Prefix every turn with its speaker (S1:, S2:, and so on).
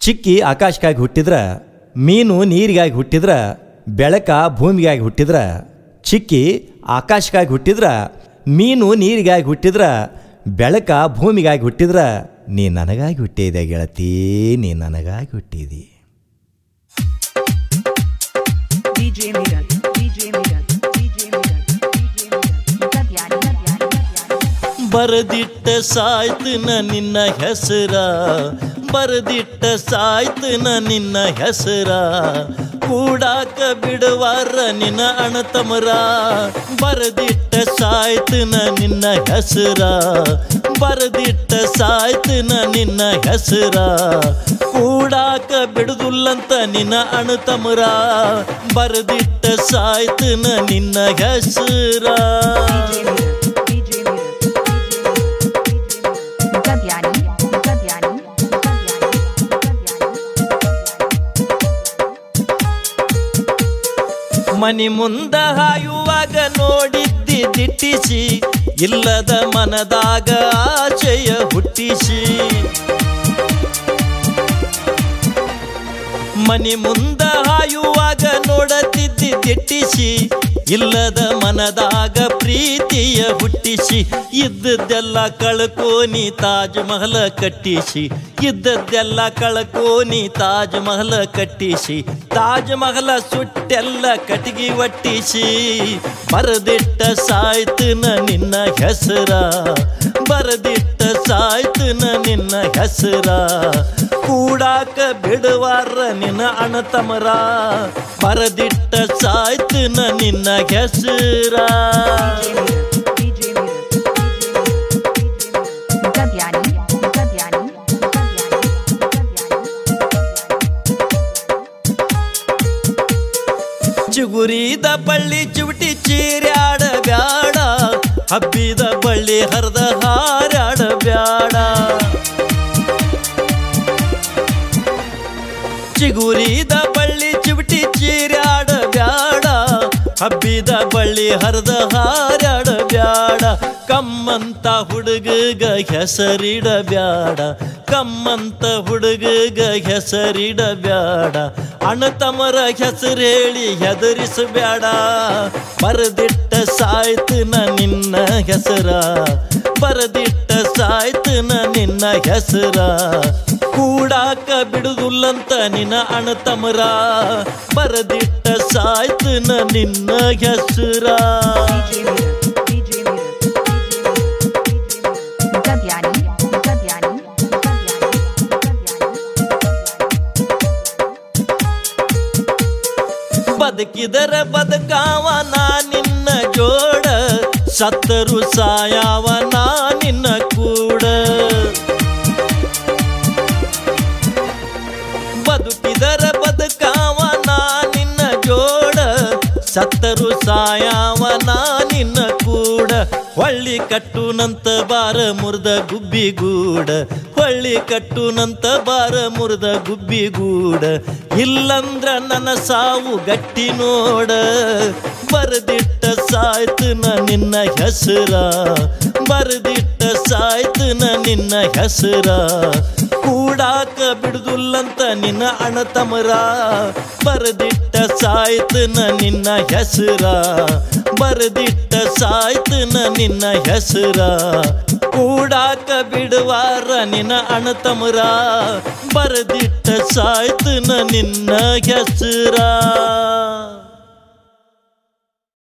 S1: ಚಿಕ್ಕಿ ಆಕಾಶಕ್ಕಾಗಿ ಹುಟ್ಟಿದ್ರ ಮೀನು ನೀರಿಗಾಗಿ ಹುಟ್ಟಿದ್ರ ಬೆಳಕ ಭೂಮಿಗಾಗಿ ಹುಟ್ಟಿದ್ರ ಚಿಕ್ಕಿ ಆಕಾಶಕ್ಕಾಗಿ ಹುಟ್ಟಿದ್ರ ಮೀನು ನೀರಿಗಾಗಿ ಹುಟ್ಟಿದ್ರ ಬೆಳಕ ಭೂಮಿಗಾಗಿ ಹುಟ್ಟಿದ್ರ ನೀ ನನಗಾಗಿ ಹುಟ್ಟಿದೆ ಗೆಳತಿ ನೀ ನನಗಾಗಿ ಹುಟ್ಟಿದಿ
S2: DJ Mirat, DJ Mirat, DJ Mirat, DJ Mirat. Katyani, Katyani, Katyani.
S1: ಬರದಿಟ್ಟ ಸಾಯ್ತನ ನಿನ್ನ ಹೆಸರ ಬರದಿಟ್ಟ ಸಾಯ್ತನ ನಿನ್ನ ಹೆಸರ ಕೂಡಾಕ ಬಿಡುವಾರ ನಿನ್ನ ಅಣತಮರ ಬರದಿಟ್ಟ ಸಾಯ್ತನ ನಿನ್ನ ಹೆಸರ ಬರದಿಟ್ಟ ಸಾಯ್ತನ ನಿನ್ನ ಹೆಸರ ಕೂಡಾಕ ಬಿಡುದಿಲ್ಲಂತ ನಿನ್ನ ಅಣತಮರ ಬರದಿಟ್ಟ ಸಾಯ್ತನ ನಿನ್ನ ಹೆಸರ
S2: DJ Mirat, DJ Mirat, DJ Mirat. Katyani, Katyani, Katyani, Katyani.
S1: ಮನಿ ಮುಂದ ಹಾಯುವಾಗ ನೋಡಿದ್ದಿ ದಿಟ್ಟಿಸಿ ಇಲ್ಲದ ಮನದಾಗ ಆಚೆಯ ಹುಟ್ಟಿಸಿ ಮನಿ ಮುಂದ ಹಾಯುವಾಗ ನೋಡತಿದ್ದಿ ದಿಟ್ಟಿಸಿ ಇಲ್ಲದ ಮನದಾಗ ಪ್ರೀತಿಯ ಹುಟ್ಟಿಸಿ ಇದ್ದದ್ದೆಲ್ಲ ಕಳ್ಕೋನಿ ತಾಜ್ ಮಹಲ ಕಟ್ಟಿಸಿ ಇದ್ದದ್ದೆಲ್ಲ ಕಳ್ಕೋನಿ ತಾಜ್ ಮಹಲ ಕಟ್ಟಿಸಿ ತಾಜ್ ಮಹಲ ಸುಟ್ಟೆಲ್ಲ ಕಟ್ಟಿಗೆ ಒಟ್ಟಿಸಿ ಬರದಿಟ್ಟ ಸಾಯ್ತನ ನಿನ್ನ ಹೆಸರ ಬರದಿಟ್ಟ ಸಾಯ್ತನ ನಿನ್ನ ಹೆಸರ ಕೂಡಾಕ ಬಿಡುವಾರ ನಿನ್ನ ಅಣತಮರ ಬರದಿಟ್ಟ ಸಾಯ್ತನ ನಿನ್ನ ಹೆಸರ
S2: DJ Mirat, DJ Mirat, DJ Mirat. Katyani, Katyani, Katyani.
S1: ಚಿಗುರಿದ ಬಳ್ಳಿ ಚಿವುಟಿ ಚೀರ್ಯಾಡ ಬ್ಯಾಡ ಹಬ್ಬಿದ ಬಳ್ಳಿ ಹರಿದ ಹಾರಾಡ ಬ್ಯಾಡ ಚಿಗುರಿದ ಬಳ್ಳಿ ಚಿವುಟಿ ಚೀರ್ಯಾಡ ಬ್ಯಾಡ ಹಬ್ಬಿದ ಬಳ್ಳಿ ಹರಿದ ಹಾರಾಡ ಬ್ಯಾಡ ಕಮ್ಮಂತ ಹುಡುಗಗ ಹೆಸರಿಡ ಬ್ಯಾಡ ಕಮ್ಮಂತ ಹುಡುಗಗ ಹೆಸರಿಡ ಬ್ಯಾಡ ಅಣ್ಣತಮರ ಹೆಸರು ಹೇಳಿ ಹೆದರಿಸಬ್ಯಾಡ ಬರದಿಟ್ಟ ಸಾಯ್ತನ ನಿನ್ನ ಹೆಸರ ಬರದಿಟ್ಟ ಸಾಯ್ತನ ನಿನ್ನ ಹೆಸರ ಕೂಡಾಕ ಬಿಡುದಿಲ್ಲಂತ ನಿನ್ನ ಅಣತಮರ ಬರದಿಟ್ಟ ಸಾಯ್ತನ ನಿನ್ನ ಹೆಸರ
S2: DJ Mirat, DJ Mirat, DJ Mirat, DJ Mirat. Katyani, Katyani, Katyani, Katyani.
S1: ಬದುಕಿದರ ಬದುಕಾವ ನಾ ನಿನ್ನ ಜೋಡ ಸತ್ತರು ಸಾಯಾವ ನಾ ನಿನ್ನ ಕೂಡ ಬದುಕಿದರ ಬದುಕಾವ ನಾ ನಿನ್ನ ಜೋಡ ಸತ್ತರು ಸಾಯಾವ ನಾ ನಿನ್ನ ಕೂಡ ಹೊಳ್ಳಿ ಕಟ್ಟುನಂತ ಬಾರ ಮುರ್ದ ಗುಬ್ಬಿಗೂಡ ಹೊಳ್ಳಿ ಕಟ್ಟುನಂತ ಬಾರ ಮುರ್ದ ಗುಬ್ಬಿಗೂಡ ಇಲ್ಲಂದ್ರ ನನ್ನ ಸಾವು ಗಟ್ಟಿ ನೋಡ ಬರದಿಟ್ಟ ಸಾಯ್ತನ ನಿನ್ನ ಹೆಸರ ಬರದಿಟ್ಟ ಸಾಯ್ತನ ನಿನ್ನ ಹೆಸರ ಕೂಡಾಕ ಬಿಡುದಿಲ್ಲಂತ ನಿನ್ನ ಅಣತಮರ ಬರದಿಟ್ಟ ಸಾಯ್ತನ ನಿನ್ನ ಹೆಸರ ಬರದಿಟ್ಟ ಸಾಯ್ತನ ನಿನ್ನ ಹೆಸರ ಕೂಡಾಕ ಬಿಡುವಾರ ನಿನ್ನ ಅಣತಮರ ಬರದಿಟ್ಟ ಸಾಯ್ತನ ನಿನ್ನ ಹೆಸರ